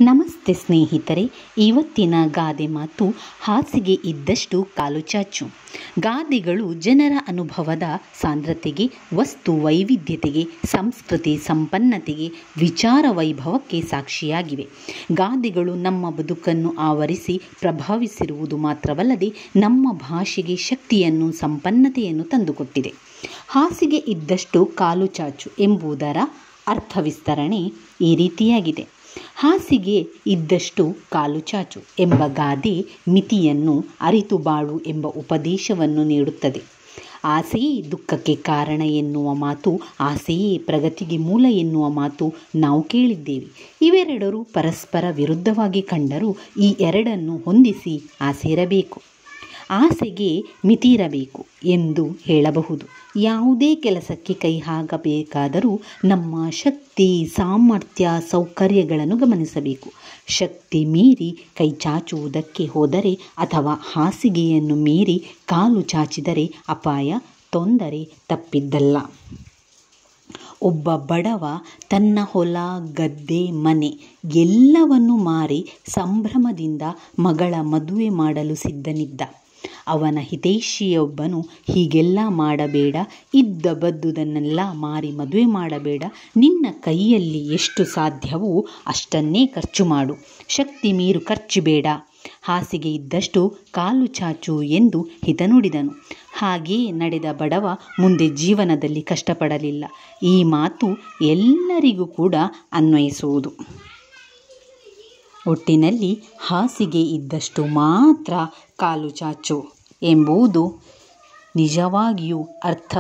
ನಮಸ್ತೆ ಸ್ನೇಹಿತರೆ ಇವತ್ತಿನ ಗಾದೆ ಮಾತು ಹಾಸಿಗೆ ಇದ್ದಷ್ಟು ಕಾಲು ಚಾಚು ಗಾದೆಗಳು ಜನರ ಅನುಭವದ ಸಾಂದ್ರತೆಗೆ ವಸ್ತು ವೈವಿಧ್ಯತೆಗೆ ಸಂಸ್ಕೃತಿ ಸಂಪನ್ನತೆಗೆ ವಿಚಾರ ವೈಭವಕ್ಕೆ ಸಾಕ್ಷಿಯಾಗಿವೆ ಗಾದೆಗಳು ನಮ್ಮ ಬದುಕನ್ನು ಆವರಿಸಿ ಪ್ರಭಾವಿಸಿರುವುದು ಮಾತ್ರವಲ್ಲದೆ ನಮ್ಮ ಭಾಷೆಗೆ ಶಕ್ತಿಯನ್ನು ಸಂಪನ್ನತೆಯನ್ನು ತಂದುಕೊಟ್ಟಿದೆ ಹಾಸಿಗೆ ಇದ್ದಷ್ಟು ಕಾಲು ಚಾಚು ಎಂಬುದರ ಅರ್ಥ ವಿಸ್ತರಣೆ ಈ ರೀತಿಯಾಗಿದೆ ಹಾಸಿಗೆ ಇದ್ದಷ್ಟು ಕಾಲು ಚಾಚು ಎಂಬ ಗಾದೆ ಮಿತಿಯನ್ನು ಅರಿತು ಬಾಳು ಎಂಬ ಉಪದೇಶವನ್ನು ನೀಡುತ್ತದೆ ಆಸೆಯೇ ದುಃಖಕ್ಕೆ ಕಾರಣ ಎನ್ನುವ ಮಾತು ಆಸೆಯೇ ಪ್ರಗತಿಗೆ ಮೂಲ ಎನ್ನುವ ಮಾತು ನಾವು ಕೇಳಿದ್ದೇವೆ ಇವೆರಡರೂ ಪರಸ್ಪರ ವಿರುದ್ಧವಾಗಿ ಕಂಡರೂ ಈ ಎರಡನ್ನು ಹೊಂದಿಸಿ ಆಸೆ ಇರಬೇಕು ಆಸೆಗೆ ಮಿತಿ ಇರಬೇಕು ಎಂದು ಹೇಳಬಹುದು ಯಾವುದೇ ಕೆಲಸಕ್ಕೆ ಕೈ ಹಾಕಬೇಕಾದರೂ ನಮ್ಮ ಶಕ್ತಿ ಸಾಮರ್ಥ್ಯ ಸೌಕರ್ಯಗಳನ್ನು ಗಮನಿಸಬೇಕು ಶಕ್ತಿ ಮೀರಿ ಕೈ ಚಾಚುವುದಕ್ಕೆ ಹೋದರೆ ಅಥವಾ ಹಾಸಿಗೆಯನ್ನು ಮೀರಿ ಕಾಲು ಚಾಚಿದರೆ ಅಪಾಯ ತೊಂದರೆ ತಪ್ಪಿದ್ದಲ್ಲ ಒಬ್ಬ ಬಡವ ತನ್ನ ಹೊಲ ಗದ್ದೆ ಮನೆ ಎಲ್ಲವನ್ನು ಮಾರಿ ಸಂಭ್ರಮದಿಂದ ಮಗಳ ಮದುವೆ ಮಾಡಲು ಸಿದ್ಧನಿದ್ದ ಅವನ ಹಿತೈಷಿಯೊಬ್ಬನು ಹೀಗೆಲ್ಲ ಮಾಡಬೇಡ ಇದ್ದ ಬದ್ದುದನ್ನೆಲ್ಲ ಮಾರಿ ಮದುವೆ ಮಾಡಬೇಡ ನಿನ್ನ ಕೈಯಲ್ಲಿ ಎಷ್ಟು ಸಾಧ್ಯವೋ ಅಷ್ಟನ್ನೇ ಖರ್ಚು ಮಾಡು ಶಕ್ತಿ ಮೀರು ಖರ್ಚು ಬೇಡ ಹಾಸಿಗೆ ಇದ್ದಷ್ಟು ಕಾಲು ಚಾಚು ಎಂದು ಹಿತ ನುಡಿದನು ಹಾಗೆಯೇ ನಡೆದ ಬಡವ ಮುಂದೆ ಜೀವನದಲ್ಲಿ ಕಷ್ಟಪಡಲಿಲ್ಲ ಈ ಮಾತು ಎಲ್ಲರಿಗೂ ಕೂಡ ಅನ್ವಯಿಸುವುದು ಒಟ್ಟಿನಲ್ಲಿ ಹಾಸಿಗೆ ಇದ್ದಷ್ಟು ಮಾತ್ರ ಕಾಲು ಚಾಚು ಎಂಬುದು ನಿಜವಾಗಿಯೂ ಅರ್ಥ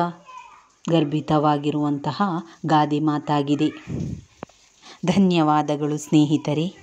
ಗರ್ಭಿತವಾಗಿರುವಂತಹ ಗಾದೆ ಮಾತಾಗಿದೆ ಧನ್ಯವಾದಗಳು ಸ್ನೇಹಿತರೆ